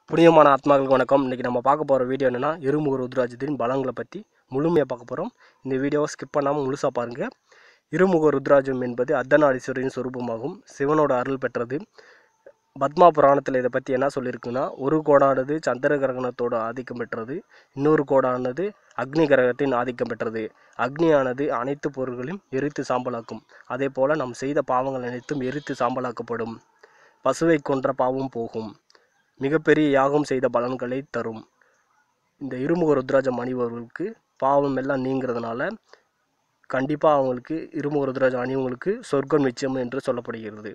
புனிதமான ஆத்மாக்களுக்கு வணக்கம் இன்றைக்கி நம்ம பார்க்க போகிற வீடியோ என்னென்னா இருமுக ருத்ராஜத்தின் பலங்களை பற்றி முழுமையாக பார்க்க போகிறோம் இந்த வீடியோவை ஸ்கிப் பண்ணாமல் முழுசாக பாருங்கள் இருமுக ருத்ராஜம் என்பது அர்த்தநாரீஸ்வரின் சொரூபமாகும் சிவனோட அருள் பெற்றது பத்மா புராணத்தில் இதை பற்றி என்ன சொல்லியிருக்குன்னா ஒரு கோடானது சந்திர கிரகணத்தோட ஆதிக்கம் பெற்றது இன்னொரு கோடானது அக்னி கிரகத்தின் ஆதிக்கம் பெற்றது அக்னியானது அனைத்து பொருள்களையும் எரித்து சாம்பலாக்கும் அதே போல் நாம் செய்த பாவங்கள் அனைத்தும் எரித்து சாம்பலாக்கப்படும் பசுவை கொன்ற பாவம் போகும் மிகப்பெரிய யாகம் செய்த பலன்களை தரும் இந்த இருமுக ருத்ராஜம் அணிபவர்களுக்கு பாவம் எல்லாம் நீங்கிறதுனால கண்டிப்பாக அவங்களுக்கு இருமுக ருத்ராஜம் அணிவங்களுக்கு சொர்க்கம் நிச்சயம் என்று சொல்லப்படுகிறது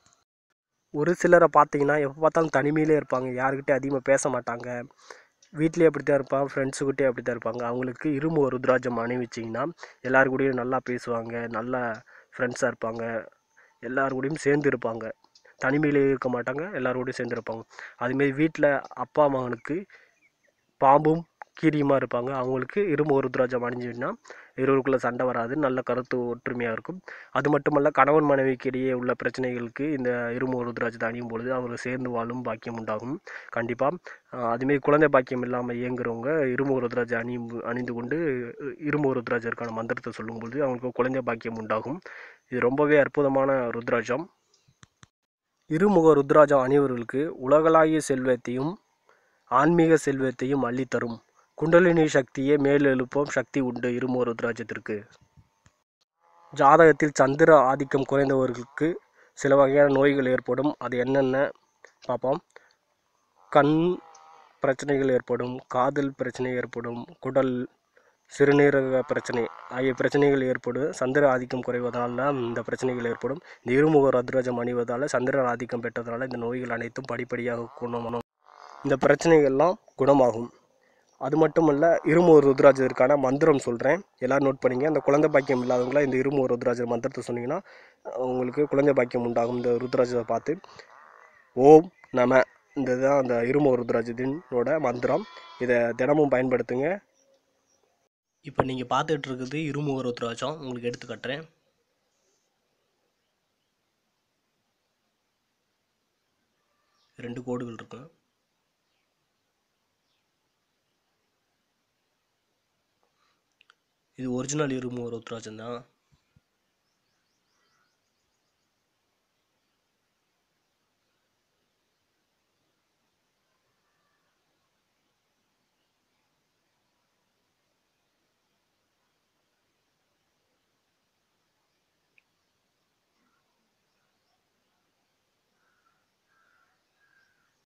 ஒரு சிலரை பார்த்தீங்கன்னா எப்போ பார்த்தாலும் தனிமையிலே இருப்பாங்க யாருக்கிட்டே அதிகமாக பேச மாட்டாங்க வீட்லேயே அப்படி தான் இருப்பாங்க ஃப்ரெண்ட்ஸுக்கிட்டே அப்படி தான் இருப்பாங்க அவங்களுக்கு இருமுக ருத்ராஜம் அணிவிச்சிங்கன்னா எல்லாரு கூடயும் நல்லா பேசுவாங்க நல்லா ஃப்ரெண்ட்ஸாக இருப்பாங்க எல்லாரு கூடயும் சேர்ந்து இருப்பாங்க தனிமையிலே இருக்க மாட்டாங்க எல்லாரோடையும் சேர்ந்து இருப்பாங்க அதுமாரி வீட்டில் அப்பா மகனுக்கு பாம்பும் கீரியுமா இருப்பாங்க அவங்களுக்கு இரும்பு ருத்ராஜம் அணிஞ்சுன்னா இருவருக்குள்ளே சண்டை வராது நல்ல கருத்து ஒற்றுமையாக இருக்கும் அது மட்டுமல்ல கணவன் மனைவிக்கு இடையே உள்ள பிரச்சனைகளுக்கு இந்த இரும்பு ருத்ராஜத்தை அணியும் பொழுது அவர்கள் சேர்ந்து வாழும் பாக்கியம் உண்டாகும் கண்டிப்பாக அதுமாரி குழந்தை பாக்கியம் இல்லாமல் இயங்குறவங்க இரும்பு ருத்ராஜை அணி அணிந்து கொண்டு இரும்பு ருத்ராஜருக்கான மந்திரத்தை சொல்லும்பொழுது அவங்களுக்கு குழந்தை பாக்கியம் உண்டாகும் இது ரொம்பவே அற்புதமான ருத்ராஜம் இருமுக ருத்ராஜம் அணிவர்களுக்கு உலகளாவிய செல்வத்தையும் ஆன்மீக செல்வத்தையும் அள்ளித்தரும் குண்டலினி சக்தியே மேலெழுப்பும் சக்தி உண்டு இருமுக ருத்ராஜத்திற்கு ஜாதகத்தில் சந்திர ஆதிக்கம் குறைந்தவர்களுக்கு சில வகையான நோய்கள் ஏற்படும் அது என்னென்ன பார்ப்போம் கண் பிரச்சனைகள் ஏற்படும் காதல் பிரச்சனை ஏற்படும் குடல் சிறுநீரக பிரச்சனை ஆகிய பிரச்சனைகள் ஏற்படும் சந்திர ஆதிக்கம் குறைவதால் இந்த பிரச்சனைகள் ஏற்படும் இந்த இருமுக ருத்ராஜம் அணிவதால் சந்திரன் ஆதிக்கம் பெற்றதால் இந்த நோய்கள் அனைத்தும் படிப்படியாக குணமாகும் இந்த பிரச்சனைகள்லாம் குணமாகும் அது மட்டுமல்ல இருமுக ருத்ராஜருக்கான மந்திரம் சொல்கிறேன் எல்லோரும் நோட் பண்ணிங்க அந்த குழந்தை பாக்கியம் இல்லாதவங்களாம் இந்த இருமுக ருத்ராஜர் மந்திரத்தை சொன்னீங்கன்னா உங்களுக்கு குழந்தை பாக்கியம் உண்டாகும் இந்த ருத்ராஜத்தை பார்த்து ஓம் நம இந்த தான் அந்த இருமுக ருத்ராஜத்தினோட மந்திரம் இதை தினமும் பயன்படுத்துங்க இப்போ நீங்கள் பார்த்துட்டு இருக்குது இருமுக ருத்ராஜம் உங்களுக்கு எடுத்து கட்டுறேன் ரெண்டு கோடுகள் இருக்கும் இது ஒரிஜினல் இருமுக ருத்ராஜம் தான்